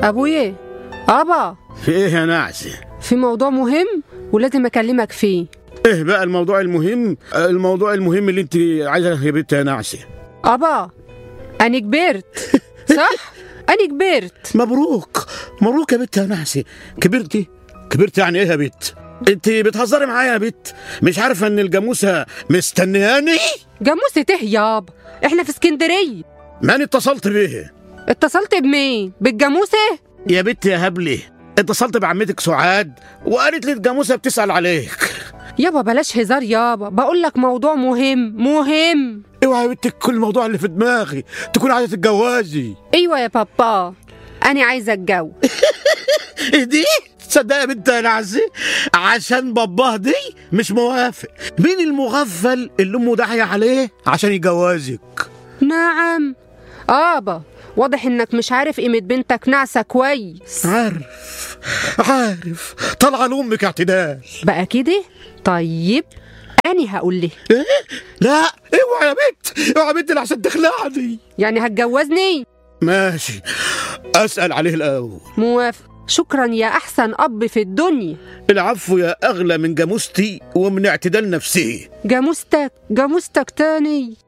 ابويا ابا في ايه يا نعسة في موضوع مهم ولازم اكلمك فيه ايه بقى الموضوع المهم الموضوع المهم اللي انت عايزه يا بنت يا نعسة ابا انا كبرت صح انا كبرت مبروك مبروك يا بنت يا نعسة كبرتي كبرت يعني ايه يا بنت انت بتهزري معايا يا بنت مش عارفه ان الجاموسه مستنياني جاموسة ايه يابا احنا في اسكندريه ماني اتصلت بيه اتصلت بمين بالجاموسة يا بنت يا هبلي اتصلت بعمتك سعاد وقالت لي الجاموسه بتسال عليك يابا بلاش هزار يابا بقول لك موضوع مهم مهم اوعى يا بنتك كل الموضوع اللي في دماغي تكون عايزه تتجوزي ايوه يا بابا انا عايزه اتجوز ايه دي تصدق يا بنت يا نعسة عشان باباه دي مش موافق مين المغفل اللي امه داعيه عليه عشان يجوزك نعم ابا واضح انك مش عارف قيمه بنتك نعسه كويس عارف عارف طالعه لامك اعتدال بقى كده طيب انا هقول له إيه؟ لا اوعى يا بنت اوعى يا بنت عشان تخلعني يعني هتجوزني ماشي اسال عليه الاول موافق شكرا يا احسن اب في الدنيا العفو يا اغلى من جاموستي ومن اعتدال نفسي جاموستك جاموستك تاني